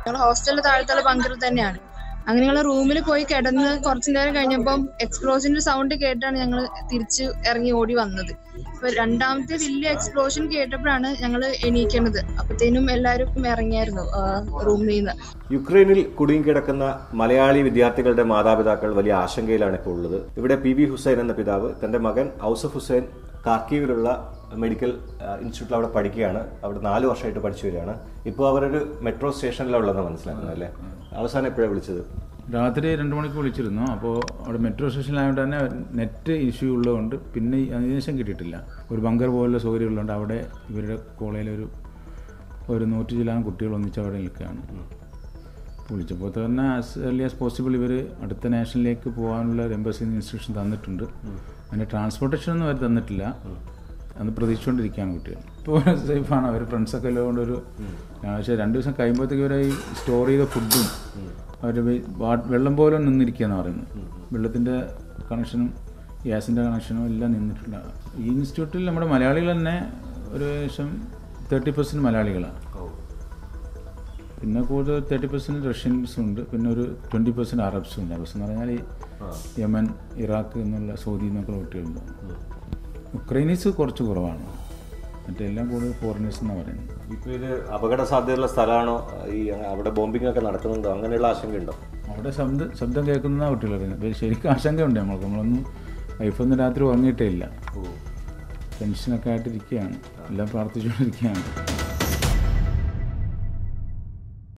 ഞങ്ങൾ ഹോസ്റ്റലിൽ താഴത്തുള്ള ബങ്കറിൽ തന്നെയാണ് അങ്ങനെ ഞങ്ങൾ റൂമിൽ പോയി കിടന്ന് കുറച്ചു നേരം കഴിഞ്ഞപ്പം എക്സ്പ്ലോഷന്റെ സൗണ്ട് കേട്ടാണ് ഞങ്ങൾ തിരിച്ച് ഇറങ്ങി ഓടി വന്നത് ഇപ്പൊ രണ്ടാമത്തെ വലിയ എക്സ്പ്ലോഷൻ കേട്ടപ്പോഴാണ് ഞങ്ങൾ എണീക്കണത് അപ്പത്തേനും എല്ലാവരും ഇറങ്ങിയായിരുന്നു റൂമിൽ നിന്ന് യുക്രൈനിൽ കുടുങ്ങിക്കിടക്കുന്ന മലയാളി വിദ്യാർത്ഥികളുടെ മാതാപിതാക്കൾ വലിയ ആശങ്കയിലാണ് ഇപ്പോൾ ഉള്ളത് ഇവിടെ പി വി ഹുസൈൻ എന്ന പിതാവ് തന്റെ മകൻ ഔസഫ് ഹുസൈൻ കാർക്കീവിലുള്ള മെഡിക്കൽ ആ, ഇൻസ്റ്റിറ്റ്യൂട്ടിൽ അവിടെ പഠിക്കുകയാണ് അവിടെ നാല് വർഷമായിട്ട് പഠിച്ചു വരികയാണ് ഇപ്പോൾ അവരൊരു മെട്രോ സ്റ്റേഷനിലാണ് ഉള്ളതെന്ന് മനസ്സിലാക്കുന്നത് അല്ലേ അവസാനം എപ്പോഴാണ് വിളിച്ചത് രാത്രി രണ്ട് മണിക്ക് വിളിച്ചിരുന്നു അപ്പോൾ അവിടെ മെട്രോ സ്റ്റേഷനിലായതുകൊണ്ട് തന്നെ നെറ്റ് ഇഷ്യൂ ഉള്ളതുകൊണ്ട് പിന്നെ ഈ അതിനുശേഷം കിട്ടിയിട്ടില്ല ഒരു ബങ്കർ പോലുള്ള സൗകര്യം ഉള്ളതുകൊണ്ട് അവിടെ ഇവരുടെ കോളേജിലൊരു ഒരു നൂറ്റി ചില്ലാൻ കുട്ടികൾ ഒന്നിച്ച് അവിടെ നിൽക്കുകയാണ് വിളിച്ചപ്പോൾ തന്നെ ആസ് ഏർലി ആസ് പോസിബിൾ ഇവർ അടുത്ത നാഷണലിലേക്ക് പോകാനുള്ള ഒരു എംബസി ഇൻസ്ട്രക്ഷൻ തന്നിട്ടുണ്ട് അതിൻ്റെ ട്രാൻസ്പോർട്ടേഷൻ ഒന്നും അവർ തന്നിട്ടില്ല അന്ന് പ്രതീക്ഷിച്ചുകൊണ്ടിരിക്കുകയാണ് കുട്ടികൾ ഇപ്പോൾ സേഫാണ് അവർ ഫ്രണ്ട്സൊക്കെ ഉള്ളതുകൊണ്ട് ഒരു പക്ഷേ രണ്ട് ദിവസം കഴിയുമ്പോഴത്തേക്ക് ഇവരെ ഈ സ്റ്റോർ ചെയ്ത ഫുഡും അവർ വെള്ളം പോലെ നിന്നിരിക്കുകയെന്ന് പറയുന്നത് വെള്ളത്തിൻ്റെ കണക്ഷനും ഗ്യാസിൻ്റെ കണക്ഷനും എല്ലാം നിന്നിട്ടില്ല ഈ ഇൻസ്റ്റിറ്റ്യൂട്ടിൽ നമ്മുടെ മലയാളികൾ തന്നെ ഒരു ഏകദേശം തേർട്ടി പെർസെൻറ്റ് മലയാളികളാണ് പിന്നെ കൂടുതൽ തേർട്ടി പെർസെൻറ്റ് റഷ്യൻസും ഉണ്ട് പിന്നെ ഒരു ട്വൻറ്റി പെർസെൻറ്റ് അറബ്സും ഉണ്ട് അറബ്സ് എന്ന് പറഞ്ഞാൽ ഈ യമൻ ഇറാഖ് എന്നുള്ള സൗദി എന്നൊക്കെ കുട്ടികളുണ്ട് ഉക്രൈനീസ് കുറച്ച് കുറവാണ് മറ്റെല്ലാം കൂടുതൽ ഫോറിനേഴ്സ് എന്നാണ് പറയുന്നത് ഇപ്പോൾ ഇത് അപകട സാധ്യതയുള്ള സ്ഥലമാണോ ഈ അവിടെ ബോംബിംഗ് ഒക്കെ നടക്കുന്നുണ്ടോ അങ്ങനെയുള്ള ആശങ്കയുണ്ടോ അവിടെ ശബ്ദം ശബ്ദം കേൾക്കുന്ന കുട്ടികൾ പറയുന്നത് അപ്പോൾ ശരിക്കും ആശങ്കയുണ്ട് നമ്മൾക്ക് നമ്മളൊന്നും വൈഫൊന്നും രാത്രി ഉറങ്ങിയിട്ടേ ഇല്ല ടെൻഷനൊക്കെ ആയിട്ടിരിക്കുകയാണ് എല്ലാം പ്രാർത്ഥിച്ചുകൊണ്ടിരിക്കുകയാണ്